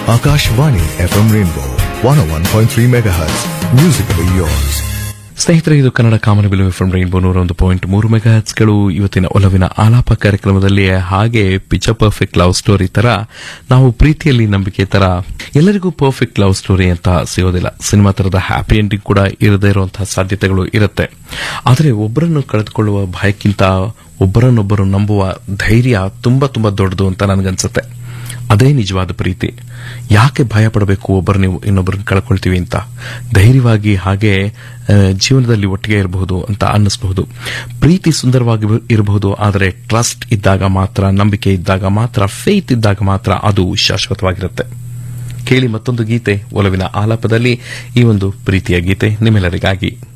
Akashvani FM Rainbow 101.3 MHz. Musically yours. ಸ್ನೇಹಿತರೆ ಇದು Kannada ಕಾಮನಬಿಲು F rainbow ನೂರ ಒಂದು ಪಾಯಿಂಟ್ ಮೂರು ಮೆಗಾಹೆಟ್ಸ್ಗಳು ಇವತ್ತಿನ ಒಲವಿನ ಆಲಾಪ ಕಾರ್ಯಕ್ರಮದಲ್ಲಿ ಹಾಗೆ ಪಿಚ ಪರ್ಫೆಕ್ಟ್ ಲವ್ ಸ್ಟೋರಿ ತರ ನಾವು ಪ್ರೀತಿಯಲ್ಲಿ ನಂಬಿಕೆ ತರ ಎಲ್ಲರಿಗೂ ಪರ್ಫೆಕ್ಟ್ ಲವ್ ಸ್ಟೋರಿ ಅಂತ ಸಿಗೋದಿಲ್ಲ ಸಿನಿಮಾ ತರದ ಹ್ಯಾಪಿ ಎಂಡಿಂಗ್ ಕೂಡ ಇರದೇ ಇರುವಂತಹ ಸಾಧ್ಯತೆಗಳು ಇರುತ್ತೆ ಆದರೆ ಒಬ್ಬರನ್ನು ಕಳೆದುಕೊಳ್ಳುವ ಭಯಕ್ಕಿಂತ ಒಬ್ಬರನ್ನೊಬ್ಬರು ನಂಬುವ ಧೈರ್ಯ ತುಂಬಾ ತುಂಬಾ ದೊಡ್ಡದು ಅಂತ ನನಗನ್ಸುತ್ತೆ ಅದೇ ನಿಜವಾದ ಪ್ರೀತಿ ಯಾಕೆ ಭಯ ಪಡಬೇಕು ಒಬ್ಬರು ನೀವು ಇನ್ನೊಬ್ಬರನ್ನ ಕಳ್ಕೊಳ್ತೀವಿ ಅಂತ ಧೈರ್ಯವಾಗಿ ಹಾಗೆ ಆ, ಜೀವನದಲ್ಲಿ ಒಟ್ಟಿಗೆ ಇರಬಹುದು ಅಂತ ಅನ್ನಿಸಬಹುದು ಪ್ರೀತಿ ಸುಂದರವಾಗಿ ಇರಬಹುದು ಆದರೆ ಟ್ರಸ್ಟ್ ಇದ್ದಾಗ ಮಾತ್ರ ನಂಬಿಕೆ ಇದ್ದಾಗ ಮಾತ್ರ ಫೇತ್ ಇದ್ದಾಗ ಮಾತ್ರ ಅದು ಶಾಶ್ವತವಾಗಿರುತ್ತೆ ಕೇಳಿ ಮತ್ತೊಂದು ಗೀತೆ ಒಲವಿನ ಆಲಾಪದಲ್ಲಿ ಈ ಒಂದು ಪ್ರೀತಿಯ ಗೀತೆ ನಿಮ್ಮೆಲ್ಲರಿಗಾಗಿ